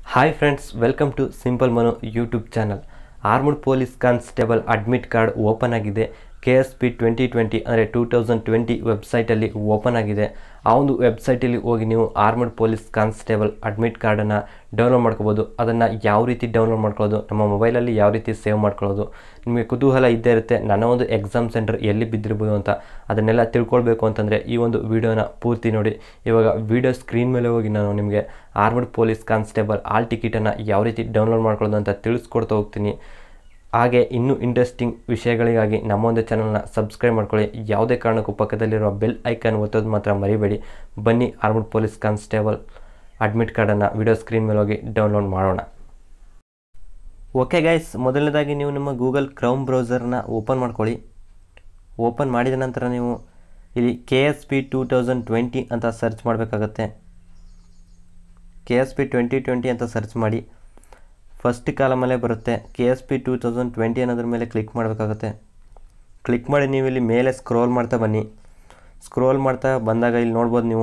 hi friends welcome to simple Manu YouTube channel armed police constable admit card open ಆಗಿದೆ K S P twenty twenty ಅಂದರೆ two thousand twenty ವೆಬ್ಸೈಟಲ್ಲಿ open ಆಗಿದೆ ಆ ಒಂದು ವೆಬ್ಸೈಟಲ್ಲಿ ಹೋಗಿ ನೀವು ಆರ್ಮಡ್ ಪೊಲೀಸ್ ಕಾನ್ಸ್ಟೇಬಲ್ ಅಡ್ಮಿಟ್ ಕಾರ್ಡನ್ನು ಡೌನ್ಲೋಡ್ ಮಾಡ್ಕೋಬೋದು ಅದನ್ನು ಯಾವ ರೀತಿ ಡೌನ್ಲೋಡ್ ಮಾಡ್ಕೊಳ್ಳೋದು ನಮ್ಮ ಮೊಬೈಲಲ್ಲಿ ಯಾವ ರೀತಿ ಸೇವ್ ಮಾಡ್ಕೊಳ್ಳೋದು ನಿಮಗೆ ಕುತೂಹಲ ಇದ್ದೇ ಇರುತ್ತೆ ನನ್ನ ಒಂದು ಎಕ್ಸಾಮ್ ಸೆಂಟರ್ ಎಲ್ಲಿ ಬಿದ್ದಿರ್ಬೋದು ಅಂತ ಅದನ್ನೆಲ್ಲ ತಿಳ್ಕೊಳ್ಬೇಕು ಅಂತಂದರೆ ಈ ಒಂದು ವಿಡಿಯೋನ ಪೂರ್ತಿ ನೋಡಿ ಇವಾಗ ವಿಡಿಯೋ ಸ್ಕ್ರೀನ್ ಮೇಲೆ ಹೋಗಿ ನಾನು ನಿಮಗೆ ಆರ್ಮಡ್ ಪೊಲೀಸ್ ಕಾನ್ಸ್ಟೇಬಲ್ ಆಲ್ ಟಿಕೆಟನ್ನು ಯಾವ ರೀತಿ ಡೌನ್ಲೋಡ್ ಮಾಡ್ಕೊಳ್ಳೋದು ಅಂತ ತಿಳಿಸ್ಕೊಡ್ತಾ ಹೋಗ್ತೀನಿ ಹಾಗೆ ಇನ್ನೂ ಇಂಟ್ರೆಸ್ಟಿಂಗ್ ವಿಷಯಗಳಿಗಾಗಿ ನಮ್ಮೊಂದು ಚಾನಲ್ನ ಸಬ್ಸ್ಕ್ರೈಬ್ ಮಾಡ್ಕೊಳ್ಳಿ ಯಾವುದೇ ಕಾರಣಕ್ಕೂ ಪಕ್ಕದಲ್ಲಿರುವ ಬೆಲ್ ಐಕಾನ್ ಒತ್ತೋದು ಮಾತ್ರ ಮರಿಬೇಡಿ ಬನ್ನಿ ಆರ್ಮಡ್ ಪೊಲೀಸ್ ಕಾನ್ಸ್ಟೇಬಲ್ ಅಡ್ಮಿಟ್ ಕಾರ್ಡನ್ನು ವಿಡಿಯೋ ಸ್ಕ್ರೀನ್ ಮೇಲೆ ಹೋಗಿ ಡೌನ್ಲೋಡ್ ಮಾಡೋಣ ಓಕೆ ಗೈಸ್ ಮೊದಲನೇದಾಗಿ ನೀವು ನಿಮ್ಮ ಗೂಗಲ್ ಕ್ರೌಮ್ ಬ್ರೌಸರ್ನ ಓಪನ್ ಮಾಡ್ಕೊಳ್ಳಿ ಓಪನ್ ಮಾಡಿದ ನಂತರ ನೀವು ಇಲ್ಲಿ K S P two thousand twenty ಅಂತ ಸರ್ಚ್ ಮಾಡಬೇಕಾಗತ್ತೆ K S P twenty twenty ಅಂತ ಸರ್ಚ್ ಮಾಡಿ ಫಸ್ಟ್ ಕಾಲಮಲ್ಲೇ ಬರುತ್ತೆ K S P two thousand twenty ಅನ್ನೋದ್ರ ಮೇಲೆ ಕ್ಲಿಕ್ ಮಾಡಬೇಕಾಗತ್ತೆ ಕ್ಲಿಕ್ ಮಾಡಿ ನೀವು ಇಲ್ಲಿ ಮೇಲೆ ಸ್ಕ್ರೋಲ್ ಮಾಡ್ತಾ ಬನ್ನಿ ಸ್ಕ್ರೋಲ್ ಮಾಡ್ತಾ ಬಂದಾಗ ಇಲ್ಲಿ ನೋಡ್ಬೋದು ನೀವು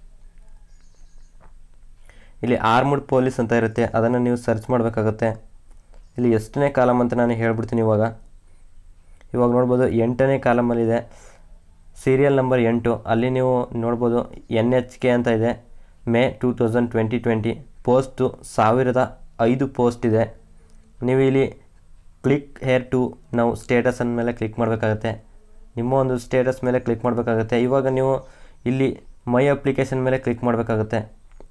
ಇಲ್ಲಿ ಆರ್ಮಡ್ ಪೊಲೀಸ್ ಅಂತ ಇರುತ್ತೆ ಅದನ್ನು ನೀವು ಸರ್ಚ್ ಮಾಡಬೇಕಾಗತ್ತೆ ಇಲ್ಲಿ ಎಷ್ಟನೇ ಕಾಲಮ್ ಅಂತ ನಾನು ಹೇಳ್ಬಿಡ್ತೀನಿ ಇವಾಗ ಇವಾಗ ನೋಡ್ಬೋದು ಎಂಟನೇ ಕಾಲಮಲ್ಲಿದೆ ಸೀರಿಯಲ್ ನಂಬರ್ ಎಂಟು ಅಲ್ಲಿ ನೀವು ನೋಡ್ಬೋದು ಎನ್ ಎಚ್ ಕೆ ಅಂತ ಇದೆ May two thousand twenty twenty post ಸಾವಿರದ ಐದು ಪೋಸ್ಟ್ ಇದೆ ನೀವು ಇಲ್ಲಿ ಕ್ಲಿಕ್ ಹೇರ್ ಟು ನಾವು ಸ್ಟೇಟಸ್ ಮೇಲೆ ಕ್ಲಿಕ್ ಮಾಡಬೇಕಾಗತ್ತೆ ನಿಮ್ಮ ಒಂದು ಸ್ಟೇಟಸ್ ಮೇಲೆ ಕ್ಲಿಕ್ ಮಾಡಬೇಕಾಗತ್ತೆ ಇವಾಗ ನೀವು ಇಲ್ಲಿ ಮೈ ಅಪ್ಲಿಕೇಶನ್ ಮೇಲೆ ಕ್ಲಿಕ್ ಮಾಡಬೇಕಾಗತ್ತೆ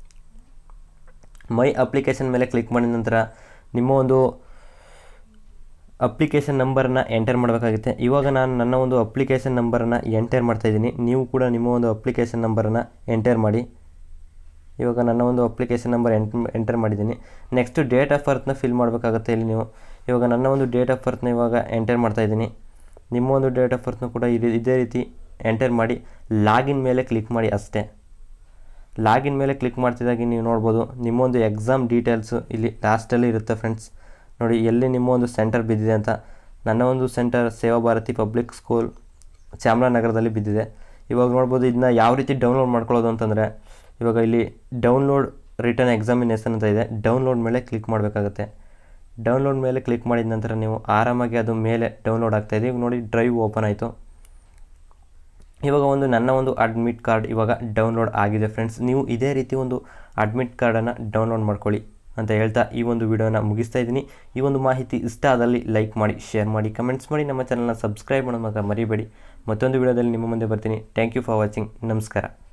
ಮೈ ಅಪ್ಲಿಕೇಶನ್ ಮೇಲೆ ಕ್ಲಿಕ್ ಮಾಡಿದ ನಂತರ ನಿಮ್ಮ ಒಂದು ಅಪ್ಲಿಕೇಶನ್ ನಂಬರನ್ನು ಎಂಟರ್ ಮಾಡಬೇಕಾಗುತ್ತೆ ಇವಾಗ ನಾನು ನನ್ನ ಒಂದು ಅಪ್ಲಿಕೇಶನ್ ನಂಬರನ್ನು ಎಂಟರ್ ಮಾಡ್ತಾಯಿದ್ದೀನಿ ನೀವು ಕೂಡ ನಿಮ್ಮ ಒಂದು ಅಪ್ಲಿಕೇಶನ್ ನಂಬರನ್ನು ಎಂಟರ್ ಮಾಡಿ ಇವಾಗ ನನ್ನ ಒಂದು ಅಪ್ಲಿಕೇಶನ್ ನಂಬರ್ ಎಂಟ್ ಎಂಟರ್ ಮಾಡಿದ್ದೀನಿ ನೆಕ್ಸ್ಟು ಡೇಟ್ ಆಫ್ ಬರ್ತ್ನ ಫಿಲ್ ಮಾಡಬೇಕಾಗುತ್ತೆ ಇಲ್ಲಿ ನೀವು ಇವಾಗ ನನ್ನ ಒಂದು ಡೇಟ್ ಆಫ್ ಬರ್ತ್ನ ಇವಾಗ ಎಂಟರ್ ಮಾಡ್ತಾಯಿದ್ದೀನಿ ನಿಮ್ಮ ಒಂದು ಡೇಟ್ ಆಫ್ ಬರ್ತ್ನ ಕೂಡ ಇದೇ ಇದೇ ರೀತಿ ಎಂಟರ್ ಮಾಡಿ ಲಾಗಿನ್ ಮೇಲೆ ಕ್ಲಿಕ್ ಮಾಡಿ ಅಷ್ಟೇ ಲಾಗಿನ್ ಮೇಲೆ ಕ್ಲಿಕ್ ಮಾಡ್ತಿದ್ದಾಗಿ ನೀವು ನೋಡ್ಬೋದು ನಿಮ್ಮೊಂದು ಎಕ್ಸಾಮ್ ಡೀಟೇಲ್ಸು ಇಲ್ಲಿ ಲಾಸ್ಟಲ್ಲಿ ಇರುತ್ತೆ ಫ್ರೆಂಡ್ಸ್ ನೋಡಿ ಎಲ್ಲಿ ನಿಮ್ಮ ಒಂದು ಸೆಂಟರ್ ಬಿದ್ದಿದೆ ಅಂತ ನನ್ನ ಒಂದು ಸೆಂಟರ್ ಸೇವಾ ಭಾರತಿ ಪಬ್ಲಿಕ್ ಸ್ಕೂಲ್ ಚಾಮರಾಜನಗರದಲ್ಲಿ ಬಿದ್ದಿದೆ ಇವಾಗ ನೋಡ್ಬೋದು ಇದನ್ನ ಯಾವ ರೀತಿ ಡೌನ್ಲೋಡ್ ಮಾಡ್ಕೊಳ್ಳೋದು ಅಂತಂದರೆ ಇವಾಗ ಇಲ್ಲಿ ಡೌನ್ಲೋಡ್ ರಿಟರ್ನ್ ಎಕ್ಸಾಮಿನೇಷನ್ ಅಂತ ಇದೆ ಡೌನ್ಲೋಡ್ ಮೇಲೆ ಕ್ಲಿಕ್ ಮಾಡಬೇಕಾಗುತ್ತೆ ಡೌನ್ಲೋಡ್ ಮೇಲೆ ಕ್ಲಿಕ್ ಮಾಡಿದ ನಂತರ ನೀವು ಆರಾಮಾಗಿ ಅದು ಮೇಲೆ ಡೌನ್ಲೋಡ್ ಆಗ್ತಾಯಿದೆ ಇವಾಗ ನೋಡಿ ಡ್ರೈವ್ ಓಪನ್ ಆಯಿತು ಇವಾಗ ಒಂದು ನನ್ನ ಒಂದು ಅಡ್ಮಿಟ್ ಕಾರ್ಡ್ ಇವಾಗ ಡೌನ್ಲೋಡ್ ಆಗಿದೆ ಫ್ರೆಂಡ್ಸ್ ನೀವು ಇದೇ ರೀತಿ ಒಂದು ಅಡ್ಮಿಟ್ ಕಾರ್ಡನ್ನು ಡೌನ್ಲೋಡ್ ಮಾಡ್ಕೊಳ್ಳಿ ಅಂತ ಹೇಳ್ತಾ ಈ ಒಂದು ವಿಡಿಯೋನ ಮುಗಿಸ್ತಾ ಇದ್ದೀನಿ ಈ ಒಂದು ಮಾಹಿತಿ ಇಷ್ಟ ಆದಲ್ಲಿ ಲೈಕ್ ಮಾಡಿ ಶೇರ್ ಮಾಡಿ ಕಮೆಂಟ್ಸ್ ಮಾಡಿ ನಮ್ಮ ಚಾನಲ್ನ ಸಬ್ಸ್ಕ್ರೈಬ್ ಮಾಡೋದು ಮಾತ್ರ ಮರಿಬೇಡಿ ಮತ್ತೊಂದು ವಿಡಿಯೋದಲ್ಲಿ ನಿಮ್ಮ ಮುಂದೆ ಬರ್ತೀನಿ ಥ್ಯಾಂಕ್ ಯು ಫಾರ್ ವಾಚಿಂಗ್ ನಮಸ್ಕಾರ